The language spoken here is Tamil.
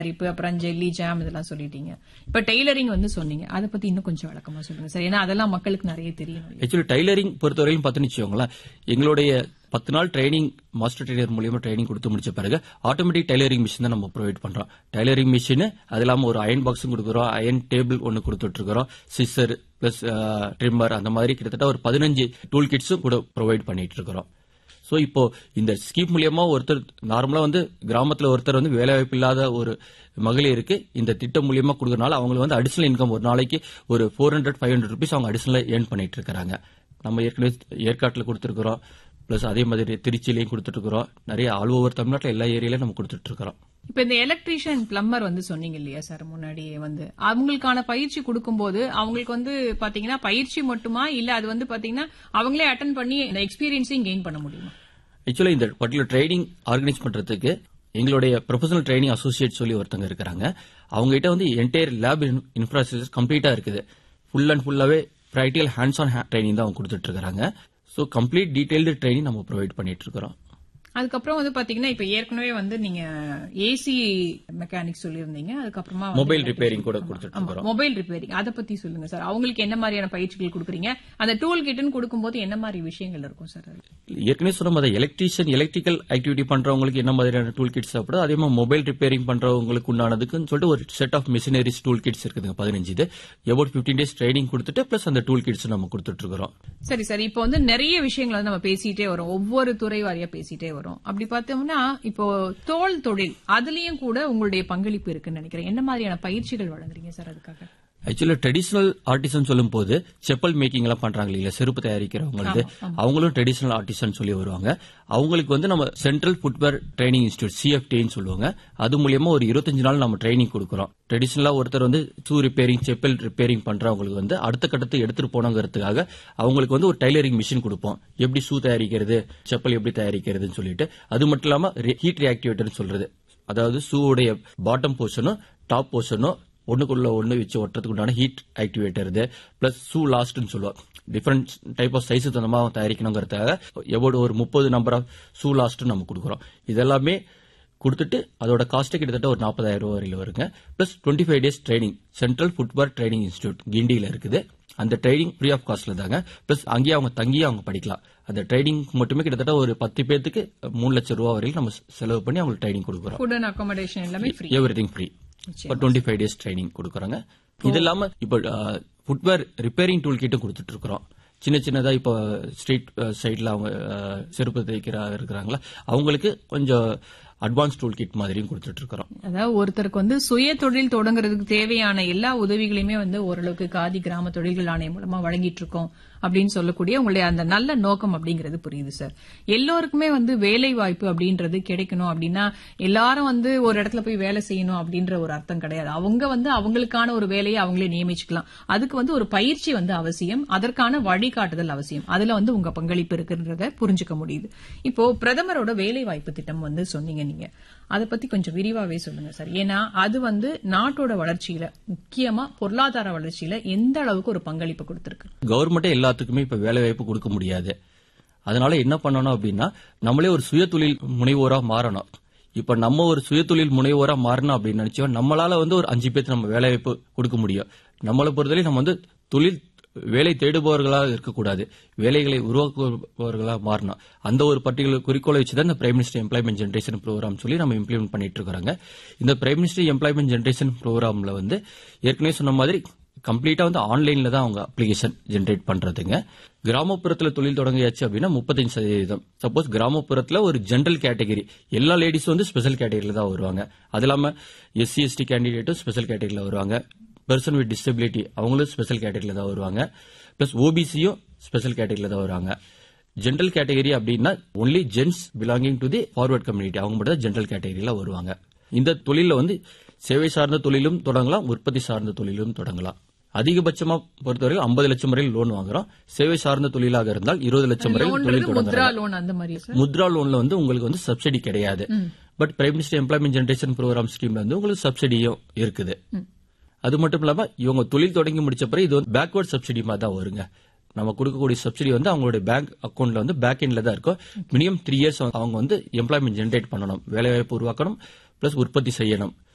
இப்போ அப்புறம் ஜெல்லி ஜாம் இதெல்லாம் சொல்லிட்டீங்க இப்ப டெய்லரிங் வந்து சொன்னீங்க அதை பத்தி இன்னும் கொஞ்சம் விளக்கமா சொல்லுங்க சார் ஏன்னா அதெல்லாம் மக்களுக்கு நிறைய தெரியும் ஆக்சுவலி டைலரிங் பொறுத்தவரையிலும் பார்த்துன்னு வச்சுக்கோங்களேன் எங்களுடைய பத்து நாள் ட்ரைனிங் மாஸ்டர் ட்ரைனர் மூலியமா ட்ரைனிங் கொடுத்து முடிச்ச பிறகு ஆட்டோமேட்டிக் டைலரிங் மிஷின் தான் நம்ம ப்ரொவைட் பண்றோம் டைலரிங் மிஷின் அது இல்லாம ஒரு அயன் பாக்ஸும் கொடுக்குறோம் அயன் டேபிள் ஒன்னு கொடுத்துட்டு இருக்கிறோம் சிஸ்டர் பிளஸ் ட்ரிம்மர் அந்த மாதிரி கிட்டத்தட்ட ஒரு பதினஞ்சு டூல் கிட்ஸும் கூட ப்ரொவைட் பண்ணிட்டு இருக்கிறோம் சோ இப்போ இந்த ஸ்கீம் மூலியமா ஒருத்தர் நார்மலா வந்து கிராமத்துல ஒருத்தர் வந்து வேலைவாய்ப்பு இல்லாத ஒரு மகளிருக்கு இந்த திட்டம் மூலியமா கொடுக்கறனால அவங்களுக்கு வந்து அடிஷனல் இன்கம் ஒரு நாளைக்கு ஒரு four hundred five hundred rupees அவங்க அடிஷனலா ஏர்ன் பண்ணிட்டு இருக்காங்க நம்ம ஏற்கனவே ஏற்காட்டில் கொடுத்துருக்கிறோம் பிளஸ் அதே மாதிரி திருச்சியிலையும் கொடுத்துட்டு இருக்கிறோம் நிறைய ஆல் ஓவர் தமிழ்நாட்டில் எல்லா ஏரியாலையும் நம்ம கொடுத்துட்டு இருக்கிறோம் இப்ப இந்த எலக்ட்ரீஷியன் பிளம்பர் வந்து சொன்னீங்க இல்லையா சார் முன்னாடியே வந்து அவங்களுக்கான பயிற்சி கொடுக்கும்போது அவங்களுக்கு வந்து பாத்தீங்கன்னா பயிற்சி மட்டுமா இல்ல அது வந்து பாத்தீங்கன்னா அவங்களே அட்டன் பண்ணி இந்த எக்ஸ்பீரியன்ஸையும் கெயின் பண்ண முடியுமா ஆக்சுவலா இந்த பர்டிகுலர் ட்ரைனிங் ஆர்கனைஸ் பண்றதுக்கு எங்களுடைய ப்ரொஃபஷனல் ட்ரைனிங் அசோசியேட் சொல்லி ஒருத்தங்க இருக்கிறாங்க அவங்க கிட்ட வந்து என்டையர் லேப் இன்ஃப்ராஸ்ட்ரக்சர் கம்ப்ளீட்டா இருக்குது ஃபுல் அண்ட் ஃபுல்லாவே ப்ராக்டிகல் ஹேண்ட்ஸ் ஆன் ட்ரைனிங் தான் அவங்க கொடுத்துட்டு இருக்காங்க ஸோ கம்ப்ளீட் டீடைல்டு ட்ரைனிங் நம்ம ப்ரொவைட் பண்ணிட்டு இருக்கிறோம் அதுக்கப்புறம் வந்து பாத்தீங்கன்னா இப்ப ஏற்கனவே வந்து நீங்க ஏசி மெக்கானிக் சொல்லியிருந்தீங்க அதுக்கப்புறமா மொபைல் ரிப்பேரிங் கூட கொடுத்துட்டு இருக்கிறோம் மொபைல் ரிப்பேரிங் அதை பத்தி சொல்லுங்க சார் அவங்களுக்கு என்ன மாதிரியான பயிற்சிகள் கொடுக்குறீங்க அந்த டூல் கிட்னு கொடுக்கும்போது என்ன மாதிரி விஷயங்கள் இருக்கும் சார் அது? ஏற்கனவே சொன்ன மாதிரி எலக்ட்ரீஷியன் எலக்ட்ரிக்கல் ஆக்டிவிட்டி பண்றவங்களுக்கு என்ன மாதிரியான டூல் கிட்ஸ் சாப்பிடுது அதே மாதிரி மொபைல் ரிப்பேரிங் பண்றவங்களுக்கு உண்டானதுக்குன்னு சொல்லிட்டு ஒரு set of machineries tool kits இருக்குதுங்க பதினஞ்சு இது எபவுட் பிப்டீன் டேஸ் ட்ரைனிங் கொடுத்துட்டு பிளஸ் அந்த டூல் கிட்ஸ் நம்ம கொடுத்துட்டு இருக்கிறோம் சரி சார் இப்போ வந்து நிறைய விஷயங்களை வந்து நம்ம பேசிட்டே வரோம் ஒவ்வொரு துறை வாரியா பேசிட்டே வரோம் அப்படி பார்த்தோம்னா இப்போ தோல் தொழில் அதுலயும் கூட உங்களுடைய பங்களிப்பு இருக்குன்னு நினைக்கிறேன் என்ன மாதிரியான பயிற்சிகள் வழங்குறீங்க சார் அதுக்காக ஆக்சுவலா ட்ரெடிஷனல் ஆர்டிசன் சொல்லும் போது செப்பல் மேக்கிங் எல்லாம் பண்றாங்க இல்லையா செருப்பு தயாரிக்கிறவங்களுக்கு அவங்களும் ட்ரெடிஷனல் ஆர்டிசன் சொல்லி வருவாங்க அவங்களுக்கு வந்து நம்ம சென்ட்ரல் ஃபுட்வேர் ட்ரைனிங் இன்ஸ்டியூட் சிஎஃப்டின்னு சொல்லுவாங்க அது மூலியமா ஒரு இருபத்தஞ்சு நாள் நம்ம ட்ரைனிங் கொடுக்குறோம் ட்ரெடிஷனலா ஒருத்தர் வந்து ஷூ ரிப்பேரிங் செப்பல் ரிப்பேரிங் பண்றவங்களுக்கு வந்து அடுத்த கட்டத்துக்கு எடுத்துட்டு போனங்கிறதுக்காக அவங்களுக்கு வந்து ஒரு டைலரிங் மிஷின் கொடுப்போம் எப்படி ஷூ தயாரிக்கிறது செப்பல் எப்படி தயாரிக்கிறதுன்னு சொல்லிட்டு அது மட்டும் இல்லாம ஹீட் ரியாக்டிவேட்டர்னு சொல்றது அதாவது ஷூவுடைய பாட்டம் போர்ஷனும் டாப் போர்ஷனும் ஒண்ணுக்குள்ள ஒண்ணு வச்சு ஒட்டுறதுக்கு உண்டான ஹீட் ஆக்டிவேட்டர் இது பிளஸ் ஷூ லாஸ்ட்னு சொல்லுவோம் டிஃப்ரெண்ட் டைப் ஆஃப் சைஸ் தந்தமா தயாரிக்கணுங்கிறதுக்காக எவ்வளவு ஒரு முப்பது நம்பர் ஆஃப் ஷூ லாஸ்ட் நம்ம கொடுக்குறோம் இதெல்லாமே கொடுத்துட்டு அதோட காஸ்ட் கிட்டத்தட்ட ஒரு நாற்பதாயிரம் ரூபாய் வரையில வருங்க plus twenty five days training central footwear training institute கிண்டியில இருக்குது அந்த ட்ரைனிங் ஃப்ரீ ஆஃப் காஸ்ட்ல தாங்க பிளஸ் அங்கேயே அவங்க தங்கியே அவங்க படிக்கலாம் அந்த ட்ரைனிங் மட்டுமே கிட்டத்தட்ட ஒரு பத்து பேர்த்துக்கு மூணு லட்சம் ரூபாய் வரையிலும் நம்ம செலவு பண்ணி அவங்களுக்கு ட்ரைனிங் கொடுக்குறோம் ஃபுட் அண்ட் அகாமடேஷன் எல்லாமே ஃப்ரீ எவ்ரி திங் ஃப்ரீ இப்போ டுவெண்ட்டி ஃபைவ் டேஸ் ட்ரைனிங் கொடுக்குறாங்க இது இல்லாம இப்போ ஃபுட்வேர் ரிப்பேரிங் டூல் கிட்டும் கொடுத்துட்டு இருக்கிறோம் சின்ன சின்னதா இப்போ ஸ்ட்ரீட் சைட்ல அவங்க அஹ், செருப்பு தைக்கிற இருக்கிறாங்களா அவங்களுக்கு கொஞ்சம் அட்வான்ஸ் டூல் கிட் மாதிரியும் கொடுத்துட்டு இருக்கிறோம் அதாவது ஒருத்தருக்கு வந்து சுய தொழில் தொடங்குறதுக்கு தேவையான எல்லா உதவிகளையுமே வந்து ஓரளவுக்கு காதி கிராம தொழில்கள் ஆணையம் மூலமா வழங்கிட்டு இருக்கோம் அப்படின்னு சொல்லக்கூடிய உங்களுடைய அந்த நல்ல நோக்கம் அப்படிங்கிறது புரியுது சார் எல்லோருக்குமே வந்து வேலை வாய்ப்பு அப்படின்றது கிடைக்கணும் அப்படின்னா எல்லாரும் வந்து ஒரு இடத்துல போய் வேலை செய்யணும் அப்படின்ற ஒரு அர்த்தம் கிடையாது அவங்க வந்து அவங்களுக்கான ஒரு வேலையை அவங்களே நியமிச்சுக்கலாம் அதுக்கு வந்து ஒரு பயிற்சி வந்து அவசியம் அதற்கான வழிகாட்டுதல் அவசியம் அதுல வந்து உங்க பங்களிப்பு இருக்குன்றத புரிஞ்சுக்க முடியுது இப்போ பிரதமரோட வேலை வாய்ப்பு திட்டம் வந்து சொன்னீங்க நீங்க அதை பத்தி கொஞ்சம் விரிவாவே சொல்லுங்க சார் ஏன்னா அது வந்து நாட்டோட வளர்ச்சியில முக்கியமா பொருளாதார வளர்ச்சியில எந்த அளவுக்கு ஒரு பங்களிப்பு கொடுத்திருக்கு கவர்மெண்ட்டே எல்லாத்துக்குமே இப்ப வேலை வாய்ப்பு கொடுக்க முடியாது அதனால என்ன பண்ணணும் அப்படின்னா நம்மளே ஒரு சுய தொழில் முனைவோரா மாறணும் இப்ப நம்ம ஒரு சுய தொழில் முனைவோரா மாறணும் அப்படின்னு நினைச்சோம் நம்மளால வந்து ஒரு அஞ்சு பேருக்கு நம்ம வேலை வாய்ப்பு கொடுக்க முடியும் நம்மளை பொறுத்தவரை நம்ம வந்து தொழில் வேலை தேடுபவர்களாக இருக்கக்கூடாது வேலைகளை உருவாக்குபவர்களாக மாறணும் அந்த ஒரு பர்டிகுலர் குறிக்கோளை வச்சு தான் இந்த prime minister employment generation program சொல்லி நம்ம இம்ப்ளிமெண்ட் பண்ணிட்டு இருக்கிறாங்க இந்த பிரைம் மினிஸ்டர் எம்ப்ளாய்மெண்ட் ஜென்ரேஷன் ப்ரோக்ராம்ல வந்து ஏற்கனவே சொன்ன மாதிரி கம்ப்ளீட்டா வந்து ஆன்லைன்ல தான் அவங்க அப்ளிகேஷன் ஜென்ரேட் பண்றதுங்க கிராமப்புறத்துல தொழில் தொடங்கியாச்சு அப்படின்னா முப்பத்தஞ்சு சதவீதம் சப்போஸ் கிராமப்புறத்துல ஒரு ஜென்ரல் கேட்டகரி எல்லா லேடிஸும் வந்து ஸ்பெஷல் கேட்டகரியில தான் வருவாங்க அது இல்லாம எஸ்சி எஸ்டி கேண்டிடேட்டும் ஸ்பெஷல் கேட்டகரியில வருவாங்க பர்சன் வித் டிசபிலிட்டி அவங்களும் ஸ்பெஷல் கேட்டகரியில தான் வருவாங்க பிளஸ் ஓபிசியும் ஸ்பெஷல் கேட்டகரியில தான் வருவாங்க ஜென்ரல் கேட்டகரி அப்படின்னா only gents belonging to the forward community அவங்க மட்டும் தான் ஜென்ரல் கேட்டகரியில வருவாங்க இந்த தொழில வந்து சேவை சார்ந்த தொழிலும் தொடங்கலாம் உற்பத்தி சார்ந்த தொழிலும் தொடங்கலாம் அதிகபட்சமா பொறுத்தவரைக்கும் ஐம்பது லட்சம் வரையில் லோன் வாங்குறோம் சேவை சார்ந்த தொழிலாக இருந்தால் இருபது லட்சம் வரையில் தொழில் லோன்றது முத்ரா தொடங்கலாம் லோன் அந்த மாதிரி சார் முத்ரா லோன்ல வந்து உங்களுக்கு வந்து சப்சிடி கிடையாது but prime minister employment generation program ஸ்கீம்ல வந்து உங்களுக்கு சப்சிடியும் இருக்குது அது மட்டும் இல்லாம இவங்க தொழில் தொடங்கி முடிச்ச பிறகு இது வந்து பேக்வர்ட் சப்சிடி மாதிரி தான் வருங்க நம்ம கொடுக்கக்கூடிய சப்சிடி வந்து அவங்களுடைய பேங்க் அக்கௌண்ட்ல வந்து பேக் எண்ட்ல தான் இருக்கும் மினிமம் த்ரீ இயர்ஸ் அவங்க வந்து எம்ப்ளாய்மெண்ட் ஜென்ரேட் பண்ணணும் வேலைவாய்ப்பு உருவாக்கணும் பிளஸ் உற்பத்தி செய்யணும்